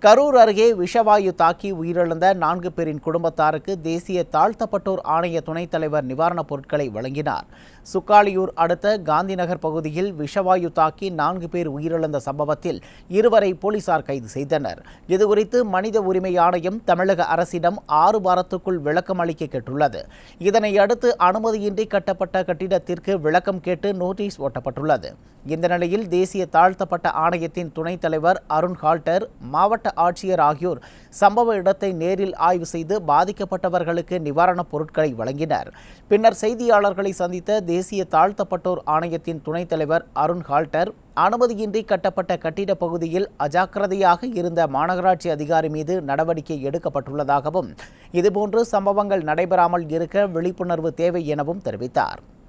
கரூர் அருகே விஷவாயு தாக்கி உயிரிழந்த நான்கு பேரின் குடும்பத்தாருக்கு தேசிய தாழ்த்தப்பட்டோர் ஆணைய துணைத் தலைவர் நிவாரணப் பொருட்களை வழங்கினார் சுக்காலியூர் அடுத்த காந்திநகர் பகுதியில் விஷவாயு தாக்கி நான்கு பேர் உயிரிழந்த சம்பவத்தில் இருவரை போலீசார் கைது செய்தனர் இதுகுறித்து மனித உரிமை ஆணையம் தமிழக அரசிடம் ஆறு வாரத்துக்குள் விளக்கம் அளிக்க கேட்டுள்ளது இதனை அடுத்து அனுமதியின்றி கட்டப்பட்ட கட்டிடத்திற்கு விளக்கம் கேட்டு நோட்டீஸ் ஒட்டப்பட்டுள்ளது இந்த நிலையில் தேசிய தாழ்த்தப்பட்ட ஆணையத்தின் துணைத் தலைவர் அருண் ஹால்டர் மாவட்ட ஆட்சியர் ஆகியோர் சம்பவ இடத்தை நேரில் ஆய்வு செய்து பாதிக்கப்பட்டவர்களுக்கு நிவாரணப் பொருட்களை வழங்கினர் பின்னர் செய்தியாளர்களை சந்தித்த தேசிய தாழ்த்தப்பட்டோர் ஆணையத்தின் துணைத் தலைவர் அருண் ஹால்டர் அனுமதியின்றி கட்டப்பட்ட கட்டிட பகுதியில் அஜாக்கிரதையாக இருந்த மாநகராட்சி அதிகாரி மீது நடவடிக்கை எடுக்கப்பட்டுள்ளதாகவும் இதுபோன்று சம்பவங்கள் நடைபெறாமல் இருக்க விழிப்புணர்வு தேவை எனவும் தெரிவித்தார்